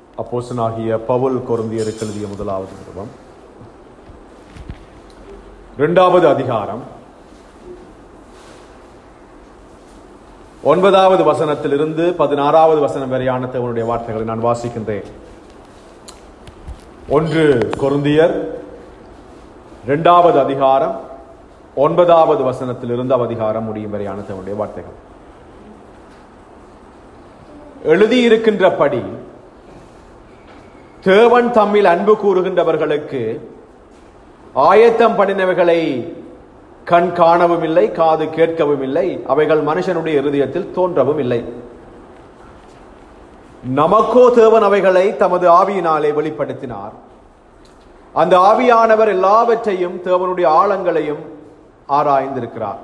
அப்போசனாகிய பவுல் கொருந்தியருக்கு எழுதிய முதலாவது நிறுவம் இரண்டாவது அதிகாரம் ஒன்பதாவது வசனத்திலிருந்து பதினாறாவது வசனம் வரையான தேவனுடைய வார்த்தைகளை நான் வாசிக்கின்றேன் ஒன்று கொருந்தியர் இரண்டாவது அதிகாரம் ஒன்பதாவது வசனத்திலிருந்து அவதிகாரம் முடியும் வரையான தேவனுடைய வார்த்தைகள் எழுதியிருக்கின்றபடி தேவன் தம்மில் அன்பு கூறுகின்றவர்களுக்கு ஆயத்தம் பண்ணினவைகளை கண் காணவும் இல்லை காது கேட்கவும் இல்லை அவைகள் மனுஷனுடைய இருதயத்தில் தோன்றவும் இல்லை நமக்கோ தேவன் அவைகளை தமது ஆவியினாலே வெளிப்படுத்தினார் அந்த ஆவியானவர் எல்லாவற்றையும் தேவனுடைய ஆழங்களையும் ஆராய்ந்திருக்கிறார்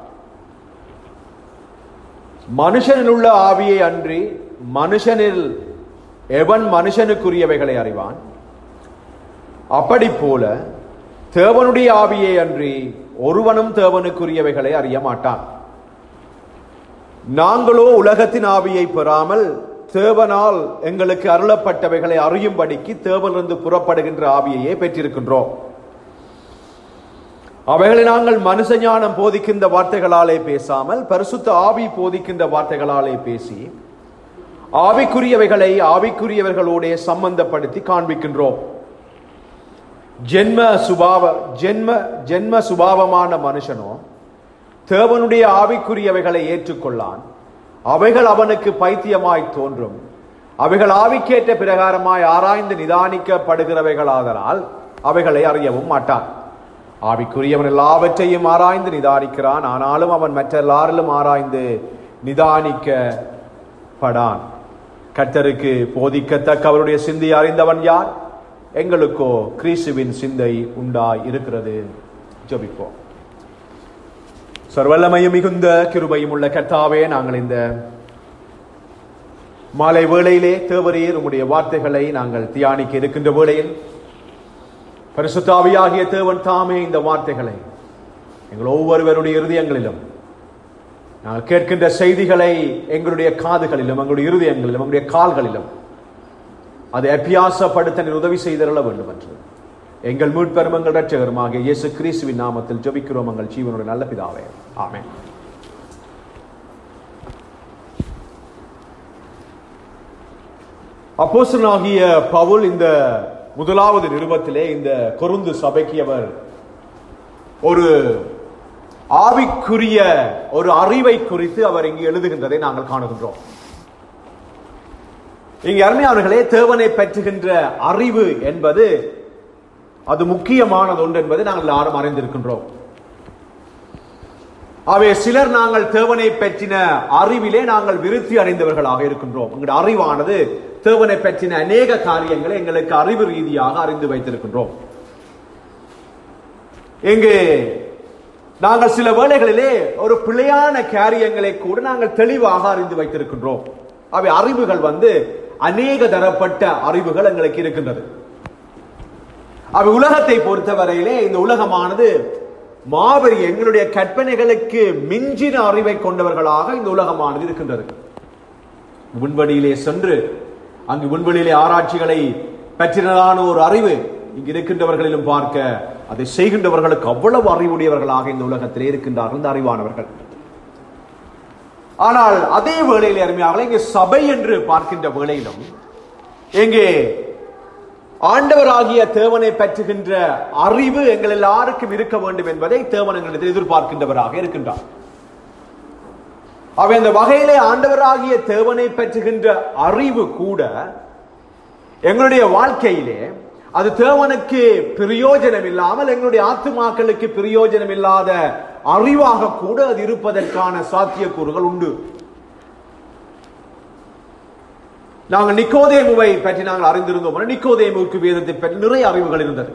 மனுஷனில் உள்ள ஆவியை அன்றி மனுஷனில் எவன் மனுஷனுக்குரியவைகளை அறிவான் அப்படி போல தேவனுடைய ஆவியை அன்றி ஒருவனும் தேவனுக்குரியவைகளை அறிய மாட்டான் நாங்களோ உலகத்தின் ஆவியை பெறாமல் தேவனால் எங்களுக்கு அருளப்பட்டவைகளை அறியும்படிக்கு தேவனிலிருந்து புறப்படுகின்ற ஆவியையே பெற்றிருக்கின்றோம் அவைகளை நாங்கள் மனுஷ ஞானம் போதிக்கின்ற வார்த்தைகளாலே பேசாமல் பரிசுத்த ஆவி போதிக்கின்ற வார்த்தைகளாலே பேசி ஆவிக்குரியவைகளை ஆவிக்குரியவர்களோட சம்பந்தப்படுத்தி காண்பிக்கின்றோம் ஜென்ம சுபாவ ஜென்ம ஜென்ம சுபாவமான மனுஷனோ தேவனுடைய ஆவிக்குரியவைகளை ஏற்றுக்கொள்ளான் அவைகள் அவனுக்கு பைத்தியமாய் தோன்றும் அவைகள் ஆவிக்கேற்ற பிரகாரமாய் ஆராய்ந்து நிதானிக்கப்படுகிறவைகளாதலால் அவைகளை அறியவும் மாட்டான் ஆவிக்குரியவன் எல்லாவற்றையும் ஆராய்ந்து நிதானிக்கிறான் ஆனாலும் அவன் மற்ற எல்லாரிலும் ஆராய்ந்து நிதானிக்கப்படான் கர்த்தருக்கு போதிக்கத்தக்க அவருடைய சிந்தை அறிந்தவன் யார் எங்களுக்கோ கிறிஸ்துவின் சிந்தை உண்டாய் இருக்கிறது ஜபிப்போம் சர்வல்லமையும் மிகுந்த கிருபையும் உள்ள கர்த்தாவே நாங்கள் இந்த மாலை வேளையிலே தேவரீர் உம்முடைய வார்த்தைகளை நாங்கள் தியானிக்க இருக்கின்ற வேளையில் பரிசுத்தாவியாகிய தேவன் தாமே இந்த வார்த்தைகளை எங்கள் ஒவ்வொருவருடைய இருதயங்களிலும் நாங்கள் கேட்கின்ற செய்திகளை எங்களுடைய காதுகளிலும் எங்களுடைய இருதயங்களிலும் எங்களுடைய கால்களிலும் அதை அபியாசப்படுத்த நீர் உதவி செய்தருள வேண்டும் என்று எங்கள் மீட்பெரும் எங்கள் ரட்சகருமாகிய இயேசு கிறிஸ்துவின் நாமத்தில் ஜபிக்கிறோம் எங்கள் ஜீவனுடைய நல்ல பிதாவே ஆமென் அப்போசனாகிய பவுல் இந்த முதலாவது நிருபத்திலே இந்த கொருந்து சபைக்கு அவர் ஒரு ஆவிக்குரிய ஒரு அறிவை குறித்து அவர் இங்கு எழுதுகின்றதை நாங்கள் காணுகின்றோம் இங்கு அருமையானவர்களே தேவனை பற்றுகின்ற அறிவு என்பது அது முக்கியமானது ஒன்று என்பதை நாங்கள் யாரும் அறிந்திருக்கின்றோம் அவை சிலர் நாங்கள் தேவனை பற்றின அறிவிலே நாங்கள் விருத்தி அடைந்தவர்களாக இருக்கின்றோம் எங்களுடைய அறிவானது தேவனை பற்றின அநேக காரியங்களை எங்களுக்கு அறிவு ரீதியாக அறிந்து வைத்திருக்கின்றோம் இங்கு நாங்கள் சில வேளைகளிலே ஒரு பிழையான காரியங்களை கூட நாங்கள் தெளிவாக அறிந்து வைத்திருக்கின்றோம் அவை அறிவுகள் வந்து அநேக தரப்பட்ட அறிவுகள் எங்களுக்கு இருக்கின்றது அவை உலகத்தை பொறுத்தவரையிலே இந்த உலகமானது மாபெரிய எங்களுடைய கற்பனைகளுக்கு மிஞ்சின அறிவை கொண்டவர்களாக இந்த உலகமானது இருக்கின்றது விண்வெளியிலே சென்று அங்கு விண்வெளியிலே ஆராய்ச்சிகளை பற்றினதான ஒரு அறிவு இங்கு இருக்கின்றவர்களிலும் பார்க்க அதை செய்கின்றவர்களுக்கு அவ்வளவு அறிவுடையவர்களாக இந்த உலகத்திலே இருக்கின்றார்கள் இந்த அறிவானவர்கள் ஆனால் அதே வேளையில் அருமையாக இங்கே சபை என்று பார்க்கின்ற வேளையிலும் இங்கே ஆண்டவராகிய தேவனை பற்றுகின்ற அறிவு எங்கள் எல்லாருக்கும் இருக்க வேண்டும் என்பதை தேவன் எங்களிடத்தில் எதிர்பார்க்கின்றவராக இருக்கின்றார் அவை அந்த வகையிலே ஆண்டவராகிய தேவனை பற்றுகின்ற அறிவு கூட எங்களுடைய வாழ்க்கையிலே அது தேவனுக்கு பிரயோஜனம் இல்லாமல் எங்களுடைய ஆத்துமாக்களுக்கு பிரயோஜனம் இல்லாத அறிவாக கூட அது இருப்பதற்கான சாத்தியக்கூறுகள் உண்டு நாங்கள் நிக்கோதேமுவை பற்றி நாங்கள் அறிந்திருந்தோம் நிக்கோதேமுக்கு வேதத்தை பற்றி நிறைய அறிவுகள் இருந்தது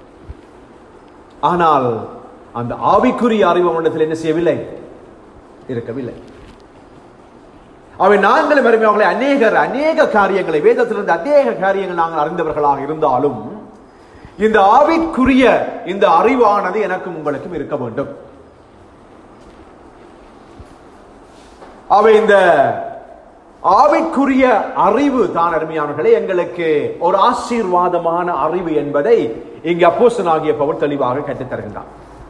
ஆனால் அந்த ஆவிக்குரிய அறிவு மண்டலத்தில் என்ன செய்யவில்லை இருக்கவில்லை அவை நாங்களும் அருமையாளர்களே அநேகர் அநேக காரியங்களை வேதத்திலிருந்து அநேக காரியங்கள் நாங்கள் அறிந்தவர்களாக இருந்தாலும் இந்த ஆவிக்குரிய இந்த அறிவானது எனக்கும் உங்களுக்கும் இருக்க வேண்டும் அவை இந்த ஆவிக்குரிய அறிவு தான் அருமையானவர்களே எங்களுக்கு ஒரு ஆசீர்வாதமான அறிவு என்பதை இங்கு அப்போஸ்தலனாகிய பவுல் தெளிவாக கற்றுத் தருகின்றார்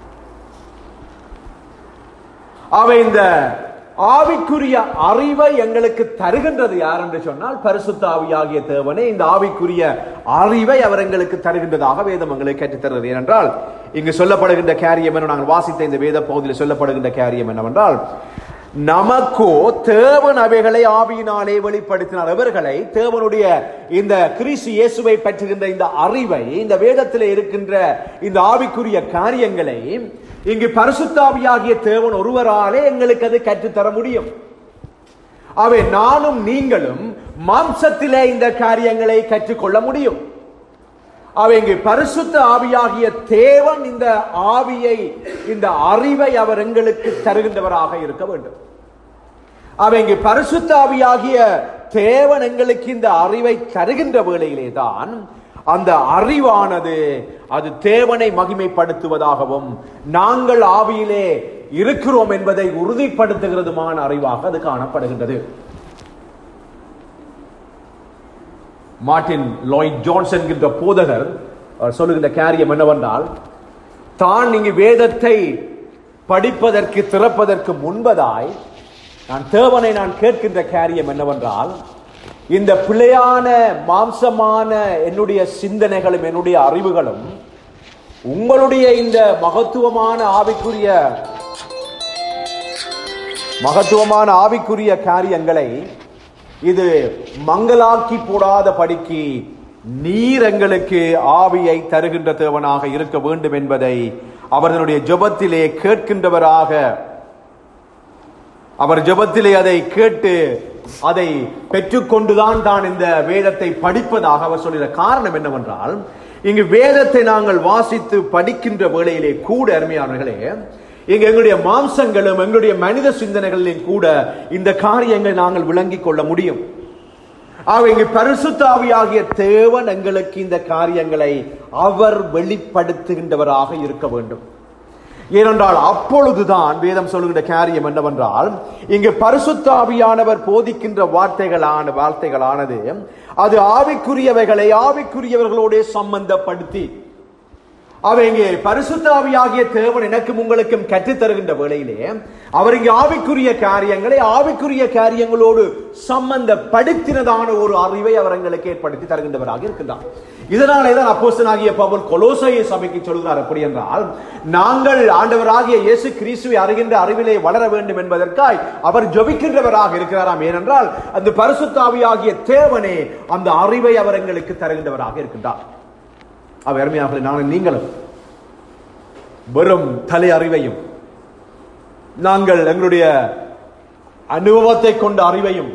அவை இந்த ஆவிக்குரிய அறிவை எங்களுக்கு தருகின்றது யார் என்று சொன்னால் பரிசுத்த ஆவியாகிய தேவனே இந்த ஆவிக்குரிய அறிவை அவர் எங்களுக்கு தருகின்றதாக வேதம் எங்களுக்கு கற்றுத் தருகிறது ஏனென்றால் இங்கு சொல்லப்படுகின்ற காரியம் என்ன நாங்கள் வாசித்த இந்த வேத பகுதியில் சொல்லப்படுகின்ற காரியம் என்னவென்றால் நமக்கோ தேவன் அவைகளை ஆவியினாலே வெளிப்படுத்தினார் அவர்களை தேவனுடைய இந்த கிறிஸ்து இயேசுவை பற்றுகின்ற இந்த அறிவை இந்த வேதத்தில் இருக்கின்ற இந்த ஆவிக்குரிய காரியங்களை இங்கு பரிசுத்தாவியாகிய தேவன் ஒருவராலே எங்களுக்கு அது கற்றுத்தர முடியும் அவை நானும் நீங்களும் மாம்சத்திலே இந்த காரியங்களை கற்றுக்கொள்ள முடியும் அவை இங்கு பரிசுத்த ஆவியாகிய தேவன் இந்த ஆவியை இந்த அறிவை அவர் எங்களுக்கு தருகின்றவராக இருக்க வேண்டும் அவை இங்கு பரிசுத்த ஆவியாகிய தேவன் எங்களுக்கு இந்த அறிவை தருகின்ற வேளையிலே தான் அந்த அறிவானது அது தேவனை மகிமைப்படுத்துவதாகவும் நாங்கள் ஆவியிலே இருக்கிறோம் என்பதை உறுதிப்படுத்துகிறதுமான அறிவாக அது காணப்படுகின்றது மார்டின் லாய்ட் ஜான்ஸ் என்கின்ற போதகர் அவர் சொல்லுகின்ற காரியம் என்னவென்றால் தான் இங்கு வேதத்தை படிப்பதற்கு திறப்பதற்கு முன்பதாய் நான் தேவனை நான் கேட்கின்ற காரியம் என்னவென்றால் இந்த பிழையான மாம்சமான என்னுடைய சிந்தனைகளும் என்னுடைய அறிவுகளும் உங்களுடைய இந்த மகத்துவமான ஆவிக்குரிய மகத்துவமான ஆவிக்குரிய காரியங்களை இது மங்களாக்கி போடாத படிக்கு நீர் எங்களுக்கு ஆவியை தருகின்ற தேவனாக இருக்க வேண்டும் என்பதை அவர்களுடைய ஜெபத்திலே கேட்கின்றவராக அவர் ஜெபத்திலே அதை கேட்டு அதை பெற்றுக்கொண்டுதான் தான் இந்த வேதத்தை படிப்பதாக அவர் சொல்லுகிற காரணம் என்னவென்றால் இங்கு வேதத்தை நாங்கள் வாசித்து படிக்கின்ற வேளையிலே கூட அருமையானவர்களே இங்க எங்களுடைய மாம்சங்களும் எங்களுடைய மனித சிந்தனைகளிலும் கூட இந்த காரியங்களை நாங்கள் விளங்கிக் கொள்ள முடியும் ஆக இங்கு பரிசுத்தாவியாகிய தேவன் எங்களுக்கு இந்த காரியங்களை அவர் வெளிப்படுத்துகின்றவராக இருக்க வேண்டும் ஏனென்றால் அப்பொழுதுதான் வேதம் சொல்லுகின்ற காரியம் என்னவென்றால் இங்கு பரிசுத்தாவியானவர் போதிக்கின்ற வார்த்தைகளான வார்த்தைகளானது அது ஆவிக்குரியவைகளை ஆவிக்குரியவர்களோட சம்பந்தப்படுத்தி அவை இங்கே பரிசுத்தாவியாகிய தேவன் எனக்கும் உங்களுக்கும் கற்றுத் தருகின்ற வேளையிலே அவர் இங்கே ஆவிக்குரிய காரியங்களை ஆவிக்குரிய காரியங்களோடு சம்பந்தப்படுத்தினதான ஒரு அறிவை அவர் எங்களுக்கு ஏற்படுத்தி தருகின்றவராக இருக்கின்றார் இதனாலே தான் அப்போஸ்தலனாகிய பவுல் கொலோசையை சபைக்கு சொல்கிறார் அப்படி என்றால் நாங்கள் ஆண்டவராகிய இயேசு கிறிஸ்துவை அறிகின்ற அறிவிலே வளர வேண்டும் என்பதற்காய் அவர் ஜெபிக்கின்றவராக இருக்கிறாராம் ஏனென்றால் அந்த பரிசுத்தாவியாகிய தேவனே அந்த அறிவை அவர் எங்களுக்கு தருகின்றவராக இருக்கின்றார் அவர் அருமையாக நாங்கள் நீங்களும் வெறும் தலை அறிவையும் நாங்கள் எங்களுடைய அனுபவத்தை கொண்ட அறிவையும்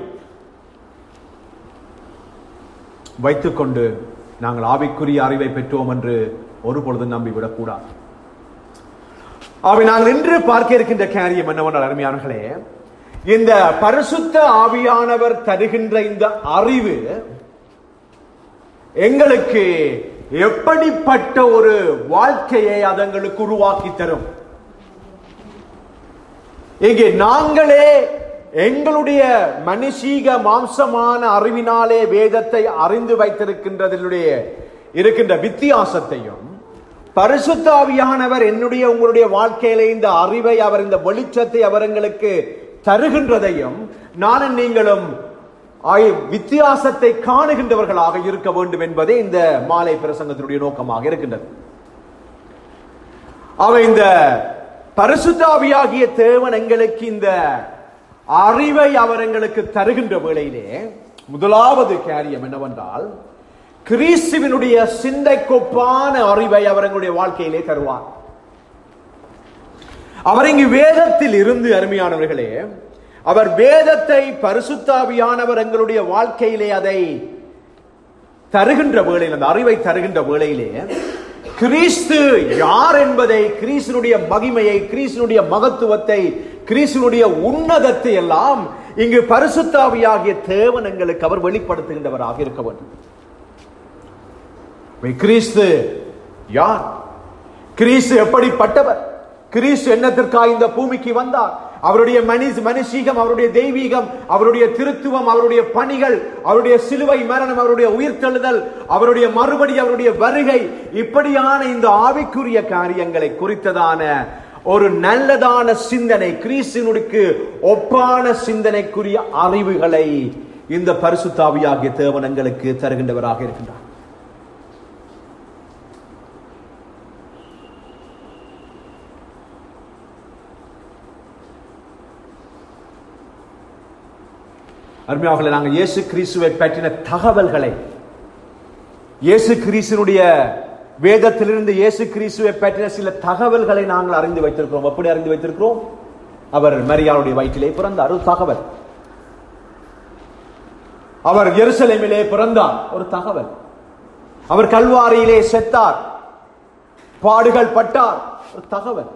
வைத்துக்கொண்டு நாங்கள் ஆவிக்குரிய அறிவை பெற்றோம் என்று ஒரு பொழுதும் நம்பிவிடக் கூடாது அவை நாங்கள் இன்று பார்க்க இருக்கின்ற காரியம் என்னவென்றால் அருமையானர்களே இந்த பரிசுத்த ஆவியானவர் தருகின்ற இந்த அறிவு எங்களுக்கு எப்படிப்பட்ட ஒரு வாழ்க்கையை அது எங்களுக்கு உருவாக்கி தரும் இங்கே நாங்களே எங்களுடைய மனுஷீக மாம்சமான அறிவினாலே வேதத்தை அறிந்து வைத்திருக்கின்றதனுடைய இருக்கின்ற வித்தியாசத்தையும் பரிசுத்தாவியானவர் என்னுடைய உங்களுடைய வாழ்க்கையில இந்த அறிவை அவர் இந்த வெளிச்சத்தை அவர் எங்களுக்கு தருகின்றதையும் நானும் நீங்களும் ஆய்- வித்தியாசத்தை காணுகின்றவர்களாக இருக்க வேண்டும் என்பதே இந்த மாலை பிரசங்கத்தினுடைய நோக்கமாக இருக்கின்றது அவ இந்த பரிசுத்தாவியாகிய தேவன் எங்களுக்கு இந்த அறிவை அவர் எங்களுக்கு தருகின்ற வேளையிலே முதலாவது காரியம் என்னவென்றால் கிறிஸ்துவினுடைய சிந்தைக்கொப்பான அறிவை அவர் எங்களுடைய வாழ்க்கையிலே தருவார் அவர் இங்கு வேதத்தில் இருந்து அருமையானவர்களே அவர் வேதத்தை பரிசுத்தாவியானவர் எங்களுடைய வாழ்க்கையிலே அதை தருகின்ற வேளையில் அந்த அறிவை தருகின்ற வேளையிலே கிறிஸ்து யார் என்பதை கிறிஸ்துனுடைய மகிமையை கிறிஸ்துனுடைய மகத்துவத்தை கிறிஸ்துனுடைய உன்னதத்தை எல்லாம் இங்கு பரிசுத்தாவியாகிய தேவன் எங்களுக்கு அவர் வெளிப்படுத்துகின்றவராக இருக்க வேண்டும் வை கிறிஸ்து யார் கிறிஸ்து எப்படிப்பட்டவர் கிறிஸ்து என்னத்திற்காக இந்த பூமிக்கு வந்தார் அவருடைய மனிஷ் மனுஷீகம் அவருடைய தெய்வீகம் அவருடைய திருத்துவம் அவருடைய பணிகள் அவருடைய சிலுவை மரணம் அவருடைய உயிர்த்தெழுதல் அவருடைய மறுபடி அவருடைய வருகை இப்படியான இந்த ஆவிக்குரிய காரியங்களை குறித்ததான ஒரு நல்லதான சிந்தனை கிறிஸ்தினுக்கு ஒப்பான சிந்தனைக்குரிய அறிவுகளை இந்த பரிசுத்தாவியாகிய தேவனங்களுக்கு தருகின்றவராக இருக்கின்றார் அருமையாவர்களை நாங்கள் இயேசு கிறிஸ்துவை பற்றின தகவல்களை இயேசு கிறிஸ்துனுடைய வேதத்திலிருந்து இயேசு கிறிஸ்துவை பற்றின சில தகவல்களை நாங்கள் அறிந்து வைத்திருக்கிறோம் எப்படி அறிந்து வைத்திருக்கிறோம் அவர் மரியாளுடைய வயிற்றிலே பிறந்தார் ஒரு தகவல் அவர் எருசலேமிலே பிறந்தார் ஒரு தகவல் அவர் கல்வாரியிலே செத்தார் பாடுகள் பட்டார் ஒரு தகவல்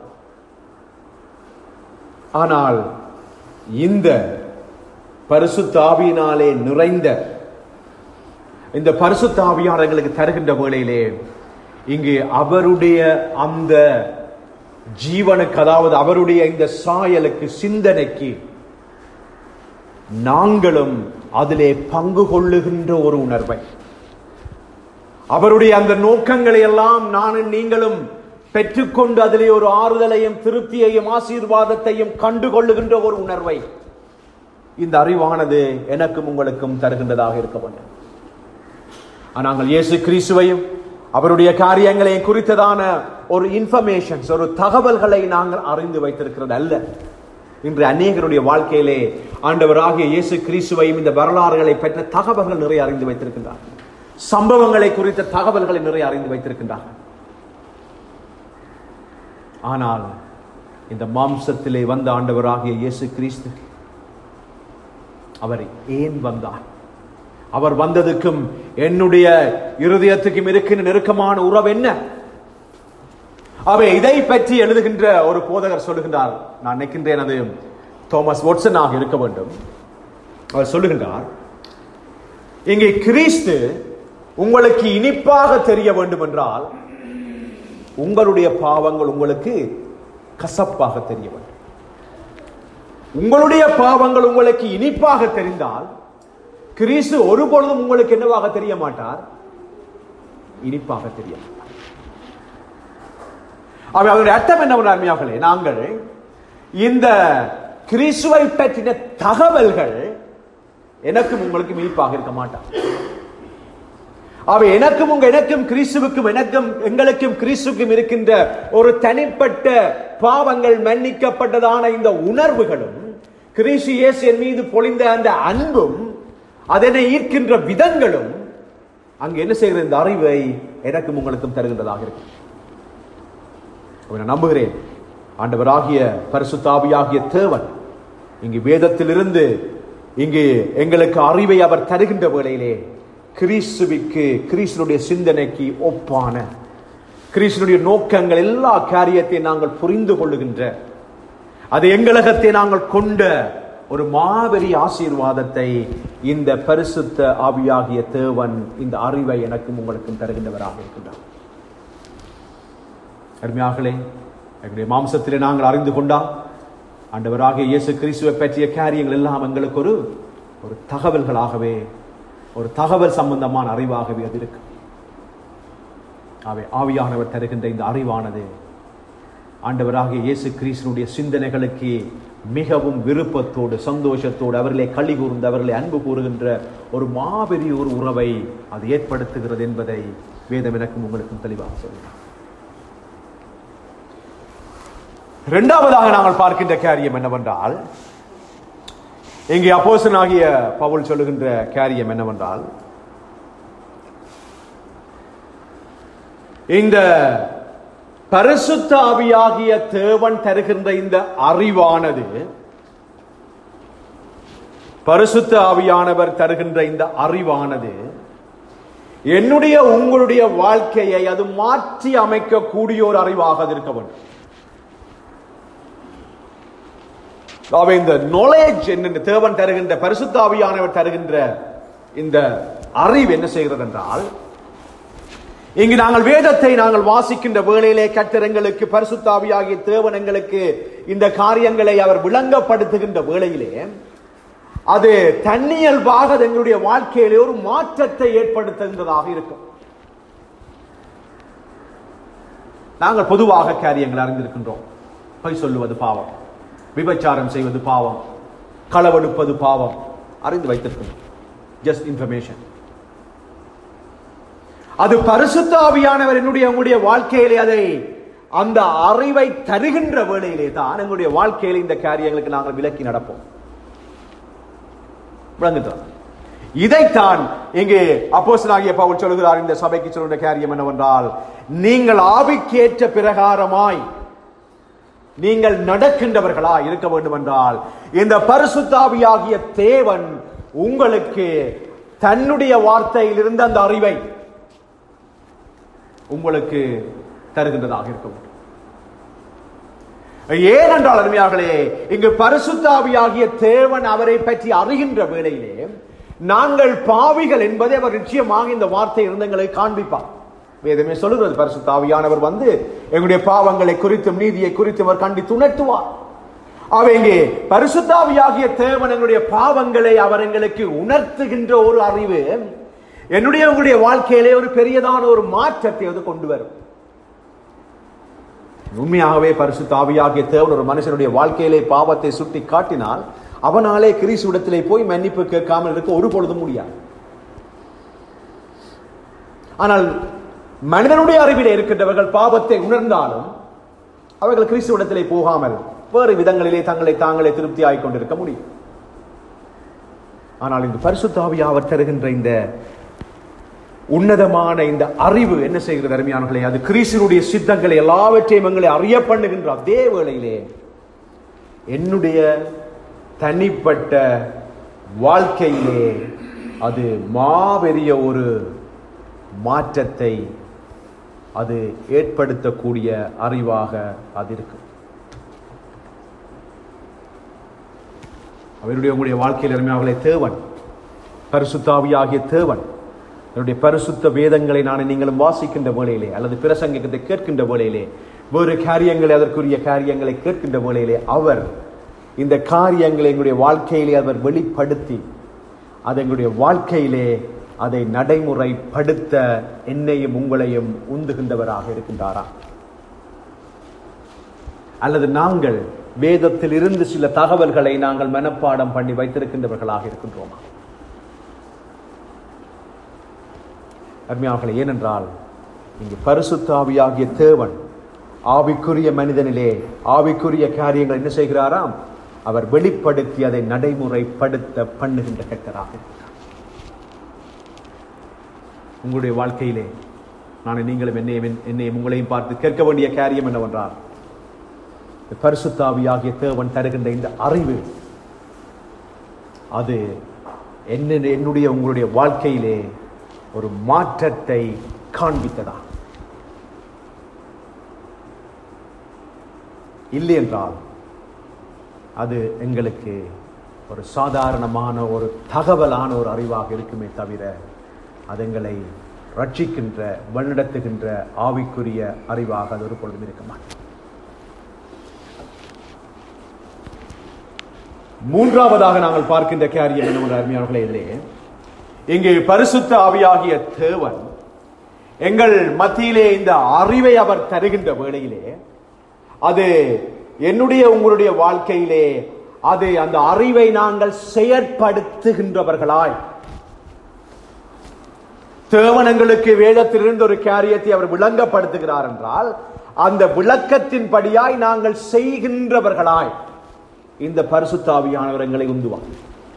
ஆனால் இந்த பரிசுத்தாவியினாலே நிறைந்த இந்த பரிசுத்தாவியாளர்களுக்கு தருகின்ற வேளையிலே இங்கு அவருடைய அந்த ஜீவனுக்கு அதாவது அவருடைய இந்த சாயலுக்கு சிந்தனைக்கு நாங்களும் அதிலே பங்கு கொள்ளுகின்ற ஒரு உணர்வை அவருடைய அந்த நோக்கங்களை எல்லாம் நானும் நீங்களும் பெற்றுக்கொண்டு அதிலே ஒரு ஆறுதலையும் திருப்தியையும் ஆசீர்வாதத்தையும் கண்டு கொள்ளுகின்ற ஒரு உணர்வை இந்த அறிவானது எனக்கும் உங்களுக்கும் தருகின்றதாக இருக்க வேண்டும் நாங்கள் இயேசு கிறிஸ்துவையும் அவருடைய காரியங்களையும் குறித்ததான ஒரு இன்ஃபர்மேஷன்ஸ் ஒரு தகவல்களை நாங்கள் அறிந்து வைத்திருக்கிறது அல்ல இன்று அநேகருடைய வாழ்க்கையிலே ஆண்டவராகிய இயேசு கிறிஸ்துவையும் இந்த வரலாறுகளை பெற்ற தகவல்கள் நிறைய அறிந்து வைத்திருக்கின்றார் சம்பவங்களை குறித்த தகவல்களை நிறைய அறிந்து வைத்திருக்கின்றார் ஆனால் இந்த மாம்சத்திலே வந்த ஆண்டவராகிய இயேசு கிறிஸ்து அவர் ஏன் வந்தார் அவர் வந்ததுக்கும் என்னுடைய இருதயத்துக்கும் இருக்கின்ற நெருக்கமான உறவு என்ன அவை இதை பற்றி எழுதுகின்ற ஒரு போதகர் சொல்லுகின்றார் நான் நினைக்கின்றேன் அது தோமஸ் வாட்சன் ஆக இருக்க வேண்டும் அவர் சொல்லுகின்றார் இங்கே கிறிஸ்து உங்களுக்கு இனிப்பாக தெரிய வேண்டும் என்றால் உங்களுடைய பாவங்கள் உங்களுக்கு கசப்பாக தெரிய வேண்டும் உங்களுடைய பாவங்கள் உங்களுக்கு இனிப்பாக தெரிந்தால் கிறிஸ்து ஒருபொழுதும் உங்களுக்கு என்னவாக தெரிய மாட்டார் இனிப்பாக தெரிய மாட்டார் அவை அதனுடைய அர்த்தம் என்ன அருமையாகலே நாங்கள் இந்த கிறிஸ்துவை பற்றின தகவல்கள் எனக்கும் உங்களுக்கும் இனிப்பாக இருக்க மாட்டார் அவை எனக்கும் உங்க எனக்கும் கிறிஸ்துவுக்கும் எனக்கும் எங்களுக்கும் கிறிஸ்துக்கும் இருக்கின்ற ஒரு தனிப்பட்ட பாவங்கள் மன்னிக்கப்பட்டதான இந்த உணர்வுகளும் கிறிஸ்து இயேசு என் மீது பொழிந்த அந்த அன்பும் அதனை ஈர்க்கின்ற விதங்களும் அங்கு என்ன செய்கிற இந்த அறிவை எனக்கும் உங்களுக்கும் தருகின்றதாக இருக்கு நான் நம்புகிறேன் ஆண்டவராகிய பரிசுத்தாவியாகிய தேவன் இங்கு வேதத்திலிருந்து இங்கு எங்களுக்கு அறிவை அவர் தருகின்ற வேளையிலே கிறிஸ்துவிற்கு கிறிஸ்துடைய சிந்தனைக்கு ஒப்பான கிறிஸ்துடைய நோக்கங்கள் எல்லா காரியத்தை நாங்கள் புரிந்து கொள்ளுகின்ற அது எங்களகத்தை நாங்கள் கொண்ட ஒரு மாபெரிய ஆசீர்வாதத்தை இந்த பரிசுத்த ஆவியாகிய தேவன் இந்த அறிவை எனக்கும் உங்களுக்கும் தருகின்றவராக இருக்கின்றார் அருமையாகலே எங்களுடைய மாம்சத்திலே நாங்கள் அறிந்து கொண்டால் ஆண்டவராகிய இயேசு கிறிஸ்துவை பற்றிய காரியங்கள் எல்லாம் எங்களுக்கு ஒரு ஒரு தகவல்களாகவே ஒரு தகவல் சம்பந்தமான அறிவாகவே அது இருக்கு அவை ஆவியானவர் தருகின்ற இந்த அறிவானது ஆண்டவராகிய இயேசு கிறிஸ்துனுடைய சிந்தனைகளுக்கு மிகவும் விருப்பத்தோடு சந்தோஷத்தோடு அவர்களை களி கூர்ந்து அவர்களை அன்பு கூறுகின்ற ஒரு மாபெரிய ஒரு உறவை அது ஏற்படுத்துகிறது என்பதை வேதம் எனக்கும் உங்களுக்கும் தெளிவாக சொல்கிறார் இரண்டாவதாக நாங்கள் பார்க்கின்ற காரியம் என்னவென்றால் இங்கே அப்போசனாகிய பவுல் சொல்லுகின்ற காரியம் என்னவென்றால் இந்த பரிசுத்த ஆவியாகிய தேவன் தருகின்ற இந்த அறிவானது பரிசுத்த ஆவியானவர் தருகின்ற இந்த அறிவானது என்னுடைய உங்களுடைய வாழ்க்கையை அது மாற்றி அமைக்கக்கூடிய ஒரு அறிவாக அது இருக்க வேண்டும் அவை இந்த நாலேஜ் என்ன தேவன் தருகின்ற பரிசுத்தாவியானவர் தருகின்ற இந்த அறிவு என்ன செய்கிறது என்றால் இங்கு நாங்கள் வேதத்தை நாங்கள் வாசிக்கின்ற வேளையிலே கத்திரங்களுக்கு பரிசுத்தாவியாகிய தேவனங்களுக்கு இந்த காரியங்களை அவர் விளங்கப்படுத்துகின்ற வேளையிலே அது தன்னியல்பாக அது எங்களுடைய வாழ்க்கையிலே ஒரு மாற்றத்தை ஏற்படுத்துகின்றதாக இருக்கும் நாங்கள் பொதுவாக காரியங்கள் அறிந்திருக்கின்றோம் பொய் சொல்லுவது பாவம் விபச்சாரம் செய்வது பாவம் களவெடுப்பது பாவம் அறிந்து வைத்திருக்கின்றோம் ஜஸ்ட் இன்ஃபர்மேஷன் அது பரிசுத்தாவியானவர் என்னுடைய உங்களுடைய வாழ்க்கையிலே அதை அந்த அறிவை தருகின்ற வேளையிலே தான் எங்களுடைய வாழ்க்கையிலே இந்த காரியங்களுக்கு நாங்கள் விலக்கி நடப்போம் விளங்குகிறோம் இதைத்தான் இங்கே அப்போஸ்தலனாகிய பவுல் சொல்கிறார் இந்த சபைக்கு சொல்கிற காரியம் என்னவென்றால் நீங்கள் ஆவிக்கேற்ற பிரகாரமாய் நீங்கள் நடக்கின்றவர்களா இருக்க வேண்டும் என்றால் இந்த பரிசுத்தாவியாகிய தேவன் உங்களுக்கு தன்னுடைய வார்த்தையில் இருந்த அந்த அறிவை உங்களுக்கு தருகின்றதாக இருக்க வேண்டும் ஏனென்றால் அருமையார்களே இங்கு பரிசுத்தாவியாகிய தேவன் அவரை பற்றி அறிகின்ற வேளையிலே நாங்கள் பாவிகள் என்பதை அவர் நிச்சயமாக இந்த வார்த்தை இருந்தங்களை காண்பிப்பார் வேதமே சொல்லுகிறது பரிசுத்தாவியானவர் வந்து எங்களுடைய பாவங்களை குறித்தும் நீதியை குறித்தும் அவர் கண்டித்து உணர்த்துவார் அவ இங்கே பரிசுத்தாவியாகிய தேவன் எங்களுடைய பாவங்களை அவர் எங்களுக்கு உணர்த்துகின்ற ஒரு அறிவு என்னுடைய உங்களுடைய வாழ்க்கையிலே ஒரு பெரியதான ஒரு மாற்றத்தை அது கொண்டு வரும் உண்மையாகவே பரிசுத்தாவியாகிய தேவன் ஒரு மனுஷனுடைய வாழ்க்கையிலே பாவத்தை சுட்டி காட்டினால் அவனாலே கிறிஸ்துவிடத்திலே போய் மன்னிப்பு கேட்காமல் இருக்க ஒரு பொழுதும் முடியாது ஆனால் மனிதனுடைய அறிவிலே இருக்கின்றவர்கள் பாவத்தை உணர்ந்தாலும் அவர்கள் கிறிஸ்துவிடத்திலே போகாமல் வேறு விதங்களிலே தங்களை தாங்களே திருப்தி ஆகிக் கொண்டிருக்க முடியும் ஆனால் இந்த பரிசுத்தாவியா அவர் தருகின்ற இந்த உன்னதமான இந்த அறிவு என்ன செய்கிறது அருமையானர்களே அது கிறிஸ்துனுடைய சித்தங்களை எல்லாவற்றையும் எங்களை அறிய பண்ணுகின்ற அதே வேளையிலே என்னுடைய தனிப்பட்ட வாழ்க்கையிலே அது மாபெரிய ஒரு மாற்றத்தை அது ஏற்படுத்தக்கூடிய அறிவாக அது இருக்கும் அவருடைய உங்களுடைய வாழ்க்கையில் அருமையாகலே தேவன் பரிசுத்தாவியாகிய தேவன் என்னுடைய பரிசுத்த வேதங்களை நான் நீங்களும் வாசிக்கின்ற வேளையிலே அல்லது பிரசங்கத்தை கேட்கின்ற வேளையிலே வேறு காரியங்களை அதற்குரிய காரியங்களை கேட்கின்ற வேளையிலே அவர் இந்த காரியங்களை எங்களுடைய வாழ்க்கையிலே அவர் வெளிப்படுத்தி அது எங்களுடைய வாழ்க்கையிலே அதை நடைமுறைப்படுத்த என்னையும் உங்களையும் உந்துகின்றவராக இருக்கின்றாரா அல்லது நாங்கள் வேதத்தில் இருந்து சில தகவல்களை நாங்கள் மனப்பாடம் பண்ணி வைத்திருக்கின்றவர்களாக இருக்கின்றோமா அருமையார்களே ஏனென்றால் இங்கு பரிசுத்தாவியாகிய தேவன் ஆவிக்குரிய மனிதனிலே ஆவிக்குரிய காரியங்கள் என்ன செய்கிறாராம் அவர் வெளிப்படுத்தி அதை நடைமுறைப்படுத்த பண்ணுகின்ற கட்டராக இருக்கிறார் உங்களுடைய வாழ்க்கையிலே நான் நீங்களும் என்னையும் என்னையும் உங்களையும் பார்த்து கேட்க வேண்டிய காரியம் என்னவென்றால் இந்த பரிசுத்தாவியாகிய தேவன் தருகின்ற இந்த அறிவு அது என்ன என்னுடைய உங்களுடைய வாழ்க்கையிலே ஒரு மாற்றத்தை காண்பித்ததா இல்லை என்றால் அது எங்களுக்கு ஒரு சாதாரணமான ஒரு தகவலான ஒரு அறிவாக இருக்குமே தவிர அது எங்களை ரட்சிக்கின்ற வழிநடத்துகின்ற ஆவிக்குரிய அறிவாக அது ஒரு பொழுதும் இருக்க மாட்டேன் மூன்றாவதாக நாங்கள் பார்க்கின்ற காரியம் என்ன அருமையானவர்களே இதிலே இங்கு பரிசுத்த ஆவியாகிய தேவன் எங்கள் மத்தியிலே இந்த அறிவை அவர் தருகின்ற வேளையிலே அது என்னுடைய உங்களுடைய வாழ்க்கையிலே அது அந்த அறிவை நாங்கள் செயற்படுத்துகின்றவர்களாய் தேவன் எங்களுக்கு வேதத்திலிருந்து ஒரு காரியத்தை அவர் விளங்கப்படுத்துகிறார் என்றால் அந்த விளக்கத்தின் படியாய் நாங்கள் செய்கின்றவர்களாய் இந்த பரிசுத்தாவியானவர் எங்களை உந்துவார்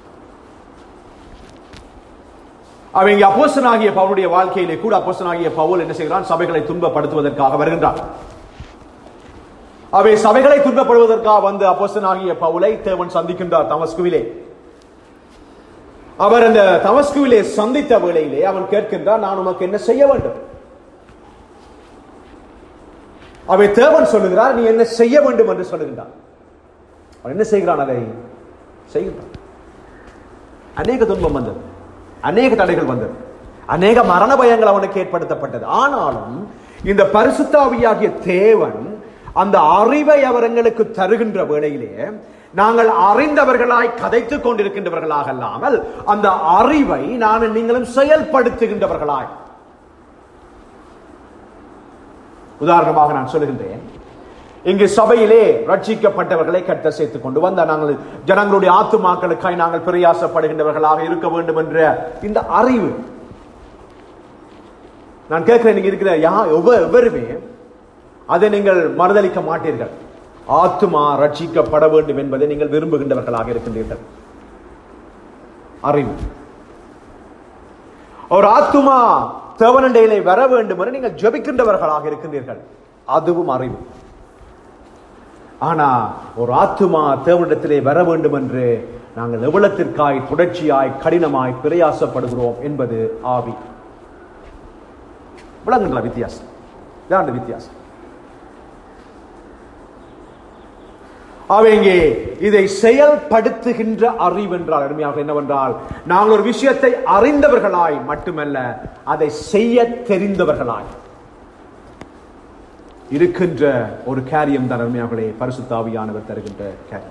அவங்க அப்போசனாகிய பவுனுடைய வாழ்க்கையிலே கூட அப்போசனாகிய பவுல் என்ன செய்கிறான் சபைகளை துன்பப்படுத்துவதற்காக வருகின்றான் அவை சபைகளை துன்பப்படுவதற்காக வந்து அப்போசனாகிய பவுலை தேவன் சந்திக்கின்றார் தமஸ்குவிலே அவர் அந்த தமஸ்குவிலே சந்தித்த வேளையிலே அவன் கேட்கின்றார் நான் உனக்கு என்ன செய்ய வேண்டும் அவை தேவன் சொல்லுகிறார் நீ என்ன செய்ய வேண்டும் என்று சொல்லுகின்றான் அவன் என்ன செய்கிறான் அதை செய்கின்றான் அநேக துன்பம் வந்தது அநேக தடைகள் வந்தது அநேக மரண பயங்கள் அவனுக்கு ஏற்படுத்தப்பட்டது ஆனாலும் இந்த பரிசுத்தாவியாகிய தேவன் அந்த அறிவை அவர் எங்களுக்கு தருகின்ற வேளையிலே நாங்கள் அறிந்தவர்களாய் கதைத்துக் கொண்டிருக்கின்றவர்களாக அல்லாமல் அந்த அறிவை நான் நீங்களும் செயல்படுத்துகின்றவர்களாய் உதாரணமாக நான் சொல்லுகின்றேன் இங்கு சபையிலே ரட்சிக்கப்பட்டவர்களை கட்ட சேர்த்துக் கொண்டு வந்த நாங்கள் ஜனங்களுடைய ஆத்துமாக்களுக்காய் நாங்கள் பிரயாசப்படுகின்றவர்களாக இருக்க வேண்டும் என்ற இந்த அறிவு நான் கேட்கிறேன் நீங்க இருக்கிற யா எவ்வ- எவருமே அதை நீங்கள் மறுதளிக்க மாட்டீர்கள் ஆத்துமா ரட்சிக்கப்பட வேண்டும் என்பதை நீங்கள் விரும்புகின்றவர்களாக இருக்கின்றீர்கள் அறிவு ஒரு ஆத்துமா தேவனண்டையிலே வர வேண்டும் என நீங்கள் ஜெபிக்கின்றவர்களாக இருக்கின்றீர்கள் அதுவும் அறிவு ஆனா ஒரு ஆத்துமா தேவனிடத்திலே வர வேண்டும் என்று நாங்கள் எவ்வளத்திற்காய் தொடர்ச்சியாய் கடினமாய் பிரயாசப்படுகிறோம் என்பது ஆவி விளங்குங்களா வித்தியாசம் இதான் அந்த வித்தியாசம் அவங்க இதை செயல்படுத்துகின்ற அறிவு என்றால் அருமையாக என்னவென்றால் நாங்கள் ஒரு விஷயத்தை அறிந்தவர்களாய் மட்டுமல்ல அதை செய்ய தெரிந்தவர்களாய் இருக்கின்ற ஒரு காரியம் தான் அருமையாகலே பரிசுத்தாவியானவர் தருகின்ற காரியம்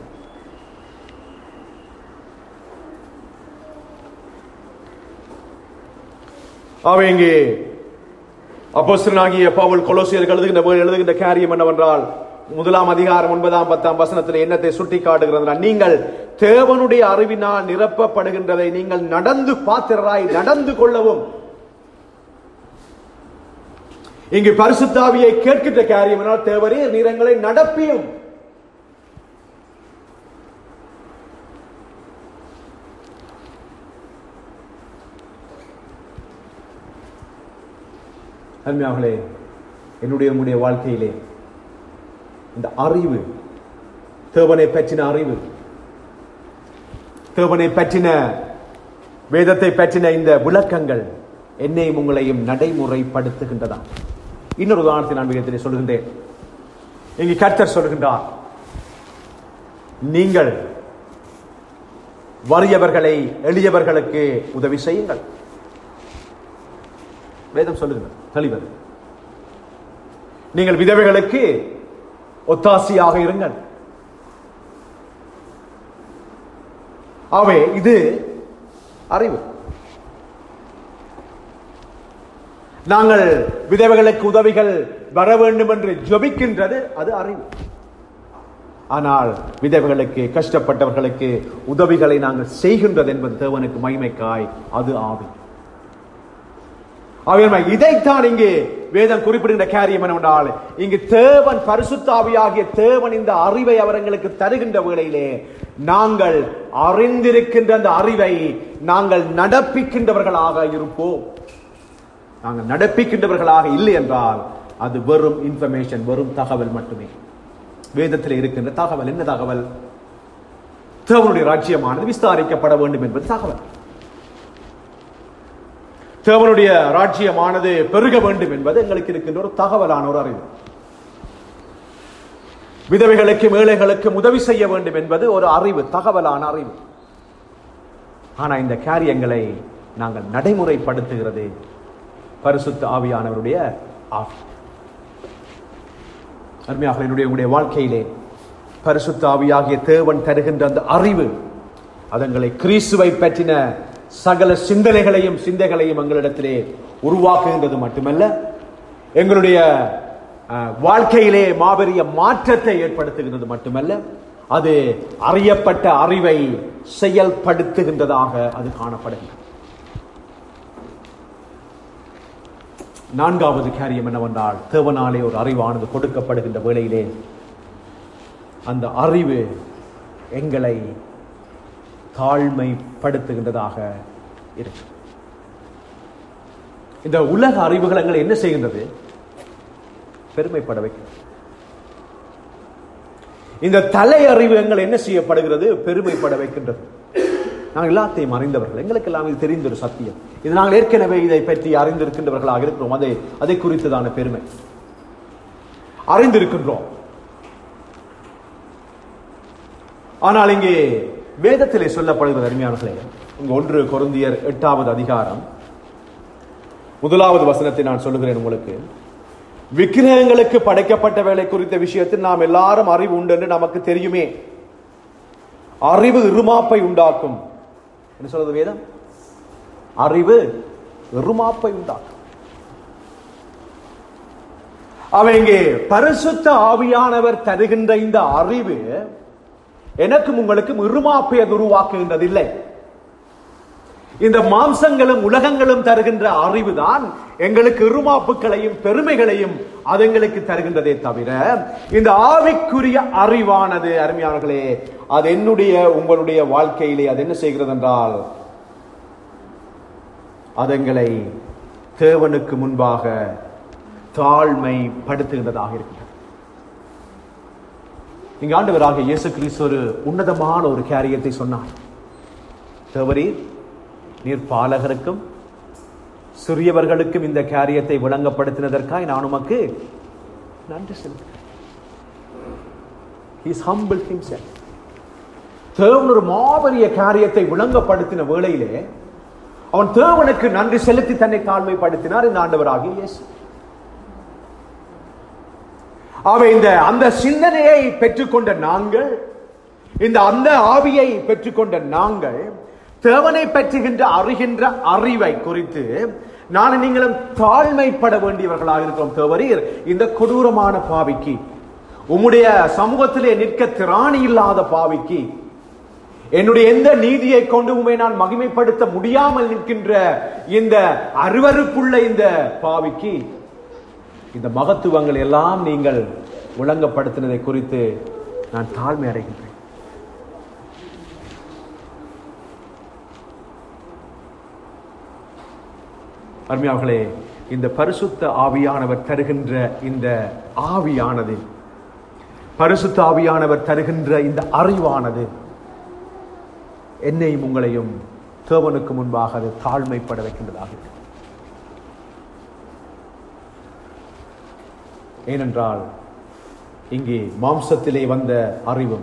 அவங்க அப்போஸ்தலனாகிய பவுல் கொலோசியருக்கு எழுதுகின்ற போது எழுதுகின்ற காரியம் என்னவென்றால் முதலாம் அதிகாரம் ஒன்பதாம் பத்தாம் வசனத்தில் என்னத்தை சுட்டி காட்டுகிறது நீங்கள் தேவனுடைய அறிவினால் நிரப்பப்படுகின்றதை நீங்கள் நடந்து பாத்திரராய் நடந்து கொள்ளவும் இங்கு பரிசுத்தாவியை கேட்கின்ற காரியம் என்னால் தேவரே நீரங்களை நடப்பியும் அருமையார்களே என்னுடைய உங்களுடைய வாழ்க்கையிலே இந்த அறிவு தேவனை பற்றின அறிவு தேவனை பற்றின வேதத்தை பற்றின இந்த விளக்கங்கள் என்னையும் உங்களையும் நடைமுறைப்படுத்துகின்றதா இன்னொரு உதாரணத்தை நான் வேதத்திலே சொல்கின்றேன் இங்கு கர்த்தர் சொல்கின்றார் நீங்கள் வறியவர்களை எளியவர்களுக்கு உதவி செய்யுங்கள் வேதம் சொல்லுங்கள் தெளிவது நீங்கள் விதவைகளுக்கு ஒத்தாசியாக இருங்கள் ஆகவே இது அறிவு நாங்கள் விதவைகளுக்கு உதவிகள் வர வேண்டும் என்று ஜெபிக்கின்றது அது அறிவு ஆனால் விதவைகளுக்கு கஷ்டப்பட்டவர்களுக்கு உதவிகளை நாங்கள் செய்கின்றது என்பது தேவனுக்கு மகிமைக்காய் அது ஆவி ஆகவே இதைத்தான் இங்கு வேதம் குறிப்பிடுகின்ற காரியம் என்னவென்றால் இங்கு தேவன் பரிசுத்தாவியாகிய தேவன் இந்த அறிவை அவர்களுக்கு தருகின்ற வேளையிலே நாங்கள் அறிந்திருக்கின்ற அந்த அறிவை நாங்கள் நடப்பிக்கின்றவர்களாக இருப்போம் நாங்கள் நடப்பிக்கின்றவர்களாக இல்லை என்றால் அது வெறும் இன்ஃபர்மேஷன் வெறும் தகவல் மட்டுமே வேதத்தில் இருக்கின்ற தகவல் என்ன தகவல் தேவனுடைய ராஜ்யமானது விஸ்தாரிக்கப்பட வேண்டும் என்பது தகவல் தேவனுடைய ராஜ்யமானது பெருக வேண்டும் என்பது எங்களுக்கு இருக்கின்ற ஒரு தகவலான ஒரு அறிவு விதவைகளுக்கும் ஏழைகளுக்கும் உதவி செய்ய வேண்டும் என்பது ஒரு அறிவு தகவலான அறிவு ஆனா இந்த காரியங்களை நாங்கள் நடைமுறைப்படுத்துகிறது பரிசுத்த ஆவியானவருடைய ஆவி அருமையாக என்னுடைய உங்களுடைய வாழ்க்கையிலே பரிசுத்த ஆவியாகிய தேவன் தருகின்ற அந்த அறிவு அதங்களை கிறிஸ்துவை பற்றின சகல சிந்தனைகளையும் சிந்தைகளையும் எங்களிடத்திலே உருவாக்குகின்றது மட்டுமல்ல எங்களுடைய அஹ், வாழ்க்கையிலே மாபெரிய மாற்றத்தை ஏற்படுத்துகின்றது மட்டுமல்ல அது அறியப்பட்ட அறிவை செயல்படுத்துகின்றதாக அது காணப்படுகிறது நான்காவது காரியம் என்னவென்றால் தேவனாலே ஒரு அறிவானது கொடுக்கப்படுகின்ற வேளையிலே அந்த அறிவு எங்களை தாழ்மைப்படுத்துகின்றதாக இருக்கு இந்த உலக அறிவுகள் எங்களை என்ன செய்கின்றது பெருமைப்பட வைக்கிறது இந்த தலை அறிவு எங்களை என்ன செய்யப்படுகிறது பெருமைப்பட வைக்கின்றது நாங்கள் எல்லாத்தையும் அறிந்தவர்கள் எங்களுக்கு எல்லாம் இது தெரிந்த ஒரு சத்தியம் இது நாங்கள் ஏற்கனவே இதை பற்றி அறிந்திருக்கின்றவர்களாக இருக்கிறோம் அதை அதை குறித்ததான பெருமை அறிந்திருக்கின்றோம் ஆனால் இங்கே வேதத்திலே சொல்லப்படுகிறது அருமையானர்களே இங்க ஒன்று கொருந்தியர் எட்டாவது அதிகாரம் முதலாவது வசனத்தை நான் சொல்லுகிறேன் உங்களுக்கு விக்கிரகங்களுக்கு படைக்கப்பட்ட வேலை குறித்த விஷயத்தில் நாம் எல்லாரும் அறிவு உண்டு என்று நமக்கு தெரியுமே அறிவு இருமாப்பை உண்டாக்கும் என்ன சொல்றது வேதம் அறிவு இருமாப்பை உண்டாக்கும் அவன் இங்கே பரிசுத்த ஆவியானவர் தருகின்ற இந்த அறிவு எனக்கும் உங்களுக்கும் இருமாப்பை அது உருவாக்குகின்றது இல்லை இந்த மாம்சங்களும் உலகங்களும் தருகின்ற அறிவுதான் எங்களுக்கு இருமாப்புகளையும் பெருமைகளையும் அது எங்களுக்கு தருகின்றதே தவிர இந்த ஆவிக்குரிய அறிவானது அருமையானர்களே அது என்னுடைய உங்களுடைய வாழ்க்கையிலே அது என்ன செய்கிறது என்றால் அது எங்களை தேவனுக்கு முன்பாக தாழ்மைப்படுத்துகின்றதாக இருக்கிறது இங்க ஆண்டவராக இயேசு கிறிஸ்து ஒரு உன்னதமான ஒரு காரியத்தை சொன்னார் தேவரீர் நீர் பாலகருக்கும் சிறியவர்களுக்கும் இந்த காரியத்தை விளங்கப்படுத்தினதற்காய் நான் உமக்கு நன்றி செலுத்துகிறேன் He's humbled himself. தேவன் ஒரு மாபெரிய காரியத்தை விளங்கப்படுத்தின வேளையிலே அவன் தேவனுக்கு நன்றி செலுத்தி தன்னை தாழ்மைப்படுத்தினார் இந்த ஆண்டவராகிய இயேசு அவை இந்த அந்த சிந்தனையை பெற்றுக்கொண்ட நாங்கள் இந்த அந்த ஆவியை பெற்றுக்கொண்ட நாங்கள் தேவனை பற்றுகின்ற அறிகின்ற அறிவை குறித்து நான் நீங்களும் தாழ்மைப்பட வேண்டியவர்களாக இருக்கிறோம் தேவரீர் இந்த கொடூரமான பாவிக்கு உம்முடைய சமூகத்திலே நிற்க திராணி இல்லாத பாவிக்கு என்னுடைய எந்த நீதியை கொண்டு உண்மை நான் மகிமைப்படுத்த முடியாமல் நிற்கின்ற இந்த அருவருப்புள்ள இந்த பாவிக்கு இந்த மகத்துவங்கள் எல்லாம் நீங்கள் விளங்கப்படுத்தினதை குறித்து நான் தாழ்மை அடைகின்றேன் அருமையார்களே இந்த பரிசுத்த ஆவியானவர் தருகின்ற இந்த ஆவியானது பரிசுத்த ஆவியானவர் தருகின்ற இந்த அறிவானது என்னையும் உங்களையும் தேவனுக்கு முன்பாக அது தாழ்மைப்பட வைக்கின்றதாக இருக்கிறது. ஏனென்றால் இங்கே மாம்சத்திலே வந்த அறிவும்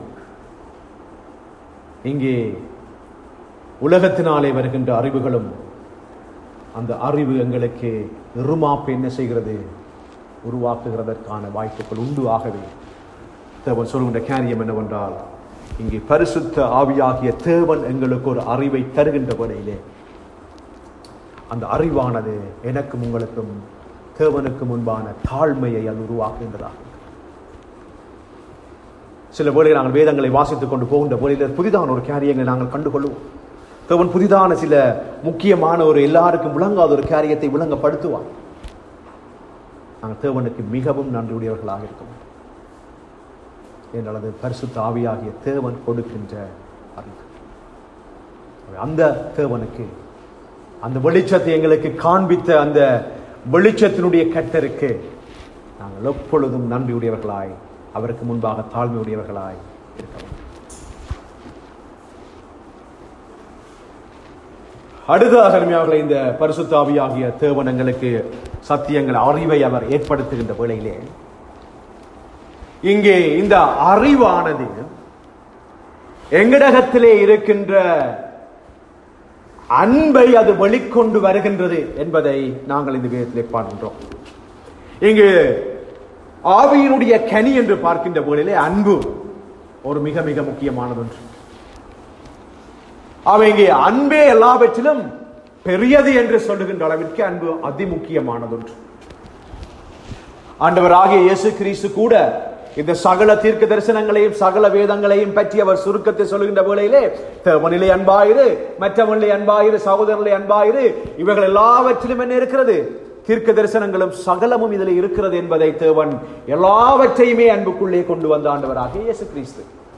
இங்கே உலகத்தினாலே வருகின்ற அறிவுகளும் அந்த அறிவு எங்களுக்கு இருமாப்பு என்ன செய்கிறது உருவாக்குகிறதற்கான வாய்ப்புகள் உண்டு ஆகவே தேவன் சொல்கின்ற காரியம் என்னவென்றால் இங்கே பரிசுத்த ஆவியாகிய தேவன் எங்களுக்கு ஒரு அறிவை தருகின்ற வேளையிலே அந்த அறிவானது எனக்கும் உங்களுக்கும் தேவனுக்கு முன்பான தாழ்மையை அது உருவாக்குகின்றதாக சில வேளையில் நாங்கள் வேதங்களை வாசித்துக் கொண்டு போகின்ற வேளையில் புதிதான ஒரு காரியங்களை நாங்கள் கண்டுகொள்வோம் தேவன் புதிதான சில முக்கியமான ஒரு எல்லாருக்கும் விளங்காத ஒரு காரியத்தை விளங்கப்படுத்துவார் நாங்கள் தேவனுக்கு மிகவும் நன்றியுடையவர்களாக இருக்கோம் என்றால் அது பரிசுத்த ஆவியாகிய தேவன் கொடுக்கின்ற அறிவு அந்த தேவனுக்கு அந்த வெளிச்சத்தை எங்களுக்கு காண்பித்த அந்த வெளிச்சத்தினுடைய கட்டருக்கு நாங்கள் எப்பொழுதும் நன்றியுடையவர்களாய் அவருக்கு முன்பாக தாழ்மையுடையவர்களாய் இருக்க வேண்டும் அடுத்ததாக அருமையாகல இந்த பரிசுத்த ஆவியாகிய தேவன் எங்களுக்கு சத்தியங்கள் அறிவை அவர் ஏற்படுத்துகின்ற வேளையிலே இங்கே இந்த அறிவானது எங்கடகத்திலே இருக்கின்ற அன்பை அது வெளிக்கொண்டு வருகின்றது என்பதை நாங்கள் இந்த வேதத்திலே பார்க்கின்றோம் இங்கு ஆவியினுடைய கனி என்று பார்க்கின்ற வேளையிலே அன்பு ஒரு மிக மிக முக்கியமானது ஒன்று அவன் இங்கே அன்பே எல்லாவற்றிலும் பெரியது என்று சொல்லுகின்ற அளவிற்கு அன்பு அதிமுக்கியமானது ஒன்று ஆண்டவராகிய இயேசு கிறிஸ்து கூட இந்த சகல தீர்க்க தரிசனங்களையும் சகல வேதங்களையும் பற்றி அவர் சுருக்கத்தை சொல்லுகின்ற வேளையிலே தேவனிலே அன்பாயிரு மற்றவனிலே அன்பாயிரு சகோதரனிலே அன்பாயிரு இவைகள் எல்லாவற்றிலும் என்ன இருக்கிறது தீர்க்க தரிசனங்களும் சகலமும் இதில் இருக்கிறது என்பதை தேவன் எல்லாவற்றையுமே அன்புக்குள்ளே கொண்டு வந்த ஆண்டவராகிய இயேசு கிறிஸ்து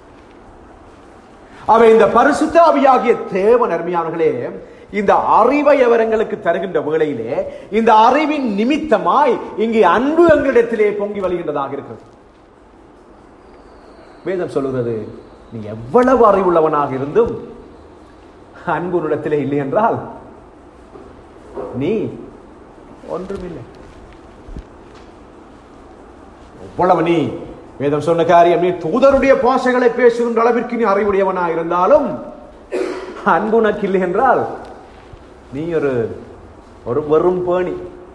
அவை இந்த பரிசுத்த ஆவியாகிய தேவன் அருமையானர்களே இந்த அறிவை அவர் எங்களுக்கு தருகின்ற வேளையிலே இந்த அறிவின் நிமித்தமாய் இங்கே அன்பு எங்களிடத்திலே பொங்கி வழிகின்றதாக இருக்கிறது வேதம் சொல்லுகிறது நீ எவ்வளவு அறிவுள்ளவனாக இருந்தும் அன்பு உன்னிடத்திலே இல்லை என்றால் நீ ஒன்றுமில்லை எவ்வளவு நீ வேதம் சொன்ன காரியம் நீ தூதருடைய பாசைகளை பேசுகின்ற அளவிற்கு நீ அறிவுடையவனா இருந்தாலும் அன்பு உனக்கு இல்லை என்றால் நீ ஒரு ஒரு வெறும் பேணி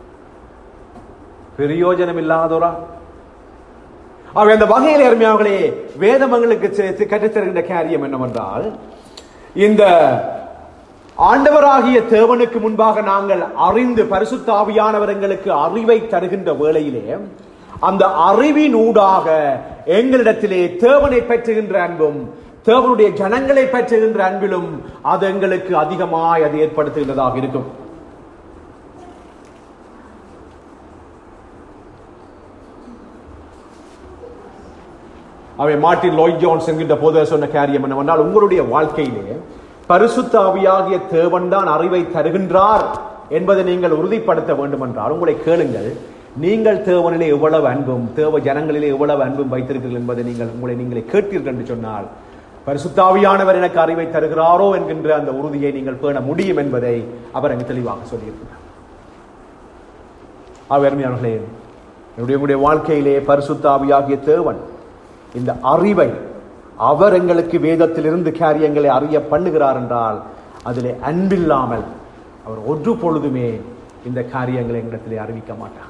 பிரயோஜனம் இல்லாதோரா அவை அந்த வகையில் அருமையாவர்களே வேதமங்களுக்கு சேர்த்து கற்றுத்தருகின்ற காரியம் என்னவென்றால் இந்த ஆண்டவராகிய தேவனுக்கு முன்பாக நாங்கள் அறிந்து பரிசுத்த ஆவியானவர் எங்களுக்கு அறிவை தருகின்ற வேளையிலே அந்த அறிவின் ஊடாக எங்களிடத்திலே தேவனை பெற்றுகின்ற அன்பும் தேவனுடைய ஜனங்களை பெற்றுகின்ற அன்பிலும் அது எங்களுக்கு அதிகமாய் அது ஏற்படுத்துகின்றதாக இருக்கும் அவை மார்ட்டின் லாய்ட் ஜான்ஸ் என்கின்ற போது சொன்ன காரியம் என்னவென்றால் உங்களுடைய வாழ்க்கையிலே பரிசுத்த ஆவியாகிய தேவன் தான் அறிவை தருகின்றார் என்பதை நீங்கள் உறுதிப்படுத்த வேண்டும் என்றால் உங்களை கேளுங்கள் நீங்கள் தேவனிலே எவ்வளவு அன்பும் தேவ ஜனங்களிலே எவ்வளவு அன்பும் வைத்திருக்கிறீர்கள் என்பதை நீங்கள் உங்களை நீங்களே கேட்டீர்கள் என்று சொன்னால் பரிசுத்தாவியானவர் எனக்கு அறிவை தருகிறாரோ என்கின்ற அந்த உறுதியை நீங்கள் பேண முடியும் என்பதை அவர் அங்கு தெளிவாக சொல்லியிருக்கிறார் அருமையானவர்களே என்னுடைய உங்களுடைய வாழ்க்கையிலே பரிசுத்தாவியாகிய தேவன் இந்த அறிவை அவர் எங்களுக்கு வேதத்திலிருந்து காரியங்களை அறிய பண்ணுகிறார் என்றால் அதிலே அன்பில்லாமல் அவர் ஒன்று பொழுதுமே இந்த காரியங்களை எங்களிடத்திலே அறிவிக்க மாட்டார்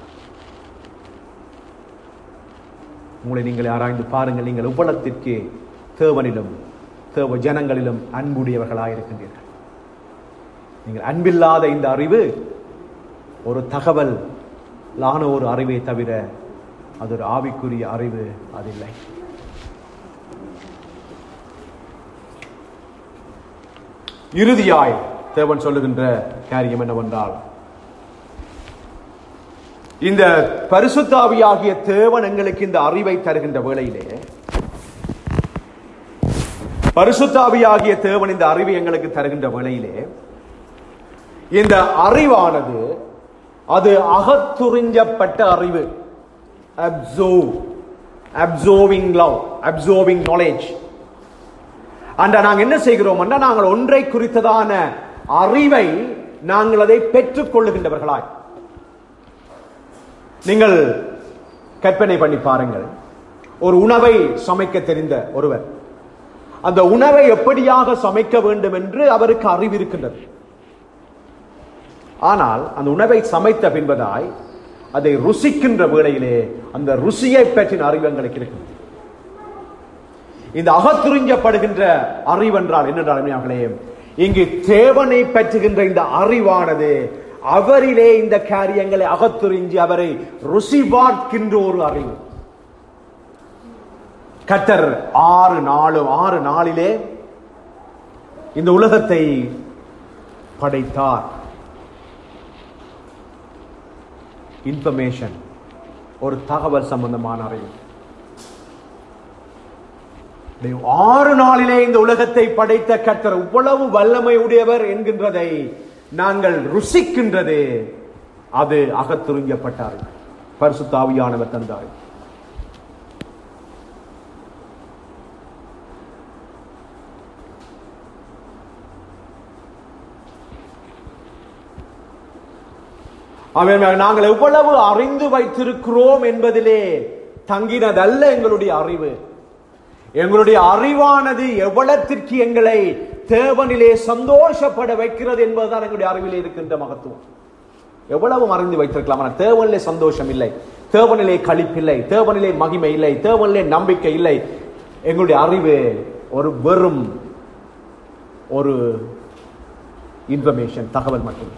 உங்களை நீங்கள் ஆராய்ந்து பாருங்கள் நீங்கள் உபலத்திற்கு தேவனிலும் தேவ ஜனங்களிலும் அன்புடையவர்களாக இருக்கின்றீர்கள் நீங்கள் அன்பில்லாத இந்த அறிவு ஒரு தகவல் லான ஒரு அறிவை தவிர அது ஒரு ஆவிக்குரிய அறிவு அதில்லை இறுதியாய் தேவன் சொல்லுகின்ற காரியம் என்னவென்றால் இந்த பரிசுத்தாவியாகிய தேவன் எங்களுக்கு இந்த அறிவை தருகின்ற வேளையிலே பரிசுத்தாவியாகிய தேவன் இந்த அறிவை எங்களுக்கு தருகின்ற வேளையிலே இந்த அறிவானது அது அகத்துறிஞ்சப்பட்ட அறிவு அப்சோவ் அப்சோவிங் லவ் அப்சோவிங் நாலேஜ் அன்ற நாங்கள் என்ன செய்கிறோம் என்றால் நாங்கள் ஒன்றை குறித்ததான அறிவை நாங்கள் அதை பெற்றுக் கொள்ளுகின்றவர்களாய் நீங்கள் கற்பனை பண்ணி பாருங்கள் ஒரு உணவை சமைக்க தெரிந்த ஒருவர் அந்த உணவை எப்படியாக சமைக்க வேண்டும் என்று அவருக்கு அறிவு இருக்கின்றது ஆனால் அந்த உணவை சமைத்த பின்பதாய் அதை ருசிக்கின்ற வேளையிலே அந்த ருசியை பற்றின அறிவு எங்களுக்கு இருக்கிறது இந்த அகத்துறிஞ்சப்படுகின்ற அறிவென்றால் என்னென்றால் இங்கு தேவனை பற்றுகின்ற இந்த அறிவானது அவரிலே இந்த காரியங்களை அகத்துறிஞ்சி அவரை ருசி பார்க்கின்ற ஒரு அறிவு கட்டர் ஆறு நாலு ஆறு நாளிலே இந்த உலகத்தை படைத்தார் இன்ஃபர்மேஷன் ஒரு தகவல் சம்பந்தமான அறிவு ஆறு நாளிலே இந்த உலகத்தை படைத்த கர்த்தர் இவ்வளவு வல்லமை உடையவர் என்கின்றதை நாங்கள் ருசிக்கின்றது அது அகத்துறிஞ்சப்பட்டார் பரிசுத்தாவியானவர் தந்தார் அவன் நாங்கள் எவ்வளவு அறிந்து வைத்திருக்கிறோம் என்பதிலே தங்கினதல்ல எங்களுடைய அறிவு எங்களுடைய அறிவானது எவ்வளத்திற்கு எங்களை தேவனிலே சந்தோஷப்பட வைக்கிறது என்பதுதான் எங்களுடைய அறிவிலே இருக்கின்ற மகத்துவம் எவ்வளவு அறிந்து வைத்திருக்கலாம் ஆனால் தேவனிலே சந்தோஷம் இல்லை தேவனிலே கழிப்பில்லை தேவனிலே மகிமை இல்லை தேவனிலே நம்பிக்கை இல்லை எங்களுடைய அறிவு ஒரு வெறும் ஒரு இன்ஃபர்மேஷன் தகவல் மட்டுமே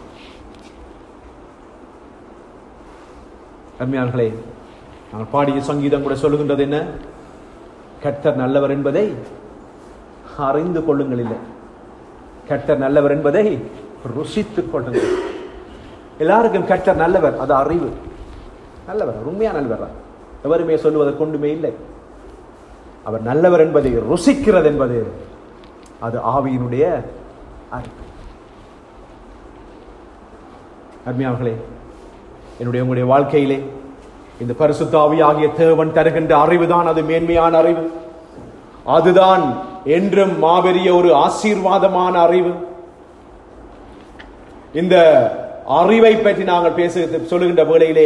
அருமையாளர்களே நாங்கள் பாடிய சங்கீதம் கூட சொல்லுகின்றது என்ன கர்த்தர் நல்லவர் என்பதை அறிந்து கொள்ளுங்கள் இல்லை கர்த்தர் நல்லவர் என்பதை ருசித்துக் கொள்ளுங்கள் எல்லாருக்கும் கர்த்தர் நல்லவர் அது அறிவு நல்லவர் உண்மையா நல்லவர் எவருமே சொல்லுவதற்கு ஒன்றுமே இல்லை அவர் நல்லவர் என்பதை ருசிக்கிறது என்பது அது ஆவியினுடைய அறிவு அருமையாளர்களே என்னுடைய உங்களுடைய வாழ்க்கையிலே இந்த பரிசுத்தாவி ஆகிய தேவன் தருகின்ற அறிவுதான் அது மேன்மையான அறிவு அதுதான் என்றும் மாபெரிய ஒரு ஆசீர்வாதமான அறிவு இந்த அறிவை பற்றி நாங்கள் பேச சொல்லுகின்ற வேளையிலே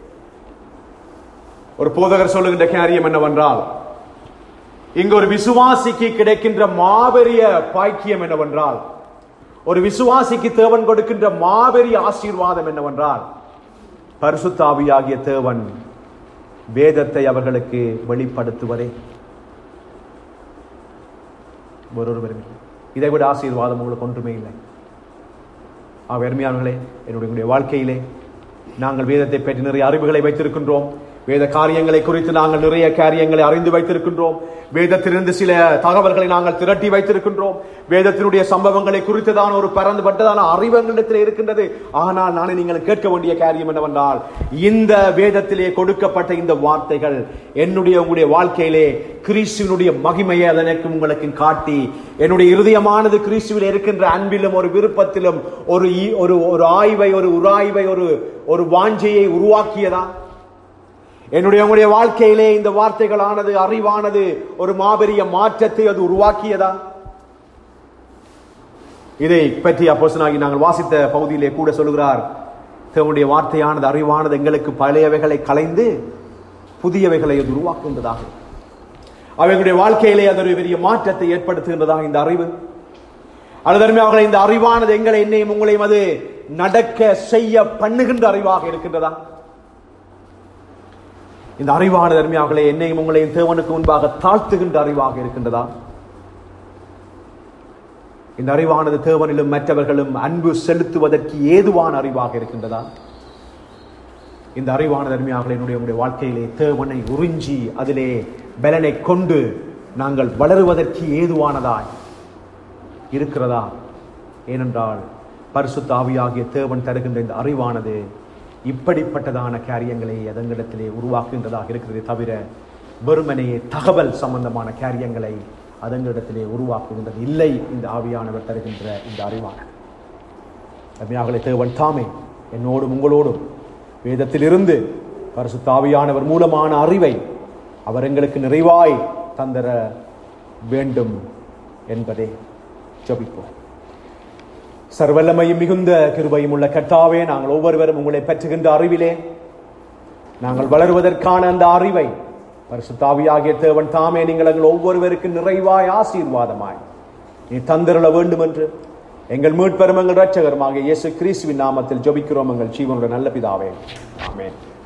ஒரு போதகர் சொல்லுகின்ற காரியம் என்னவென்றால் இங்கு ஒரு விசுவாசிக்கு கிடைக்கின்ற மாபெரிய பாக்கியம் என்னவென்றால் ஒரு விசுவாசிக்கு தேவன் கொடுக்கின்ற மாபெரிய ஆசீர்வாதம் என்னவென்றால் பரிசுத்தாவியாகிய தேவன் வேதத்தை அவர்களுக்கு வெளிப்படுத்துவதே ஒருவரும் இல்லை இதை விட ஆசீர்வாதம் உங்களுக்கு ஒன்றுமே இல்லை ஆக அருமையானவர்களே என்னுடைய உங்களுடைய வாழ்க்கையிலே நாங்கள் வேதத்தை பற்றி நிறைய அறிவுகளை வைத்திருக்கின்றோம் வேத காரியங்களை குறித்து நாங்கள் நிறைய காரியங்களை அறிந்து வைத்திருக்கின்றோம் வேதத்திலிருந்து சில தகவல்களை நாங்கள் திரட்டி வைத்திருக்கின்றோம் வேதத்தினுடைய சம்பவங்களை குறித்துதான் ஒரு பரந்துபட்டதான அறிவு எங்களிடத்தில் இருக்கின்றது ஆனால் நான் நீங்கள் கேட்க வேண்டிய காரியம் என்னவென்றால் இந்த வேதத்திலே கொடுக்கப்பட்ட இந்த வார்த்தைகள் என்னுடைய உங்களுடைய வாழ்க்கையிலே கிறிஸ்துவனுடைய மகிமையை அதனுக்கு உங்களுக்கு காட்டி என்னுடைய இருதயமானது கிறிஸ்துவில் இருக்கின்ற அன்பிலும் ஒரு விருப்பத்திலும் ஒரு ஈ- ஒரு ஒரு ஆய்வை ஒரு உராய்வை ஒரு ஒரு வாஞ்சையை உருவாக்கியதா என்னுடைய உங்களுடைய வாழ்க்கையிலே இந்த வார்த்தைகளானது அறிவானது ஒரு மாபெரிய மாற்றத்தை அது உருவாக்கியதா இதை பற்றி அப்போஸ்தலனாகி நாங்கள் வாசித்த பகுதியிலே கூட சொல்கிறார் தேவனுடைய வார்த்தையானது அறிவானது எங்களுக்கு பழையவைகளை களைந்து புதியவைகளை அது உருவாக்குகின்றதாக அவைகளுடைய வாழ்க்கையிலே அது ஒரு பெரிய மாற்றத்தை ஏற்படுத்துகின்றதாக இந்த அறிவு அல்லது அவர்களை இந்த அறிவானது எங்களை என்னையும் உங்களையும் அது நடக்க செய்ய பண்ணுகின்ற அறிவாக இருக்கின்றதா இந்த அறிவானது அருமையாகலே என்னையும் உங்களையும் தேவனுக்கு முன்பாக தாழ்த்துகின்ற அறிவாக இருக்கின்றதா இந்த அறிவானது தேவனிலும் மற்றவர்களும் அன்பு செலுத்துவதற்கு ஏதுவான அறிவாக இருக்கின்றதா இந்த அறிவானது அருமையாக என்னுடைய உங்களுடைய வாழ்க்கையிலே தேவனை உறிஞ்சி அதிலே பலனை கொண்டு நாங்கள் வளருவதற்கு ஏதுவானதாய் இருக்கிறதா ஏனென்றால் பரிசுத்த ஆவியாகிய தேவன் தருகின்ற இந்த அறிவானது இப்படிப்பட்டதான காரியங்களை அதங்களிடத்திலே உருவாக்குகின்றதாக இருக்கிறதே தவிர வெறுமனையே தகவல் சம்பந்தமான காரியங்களை அதங்களிடத்திலே உருவாக்குகின்றது இல்லை இந்த ஆவியானவர் தருகின்ற இந்த அறிவானது அருமையாகலே தேவன் தாமே என்னோடும் உங்களோடும் வேதத்திலிருந்து பரிசுத்த ஆவியானவர் மூலமான அறிவை அவர் எங்களுக்கு நிறைவாய் தந்தர வேண்டும் என்பதே ஜெபிப்போம் சர்வல்லமையும் மிகுந்த கிருபையும் உள்ள கர்த்தாவே நாங்கள் ஒவ்வொருவரும் உங்களை பெற்றுகின்ற அறிவிலே நாங்கள் வளருவதற்கான அந்த அறிவை பரிசுத்தாவியாகிய தேவன் தாமே நீங்கள் எங்கள் ஒவ்வொருவருக்கு நிறைவாய் ஆசீர்வாதமாய் நீ தந்திரள வேண்டும் என்று எங்கள் மீட்பெரும் எங்கள் இரட்சகருமாக இயேசு கிறிஸ்துவின் நாமத்தில் ஜெபிக்கிறோம் எங்கள் ஜீவனுடைய நல்ல பிதாவே ஆமென்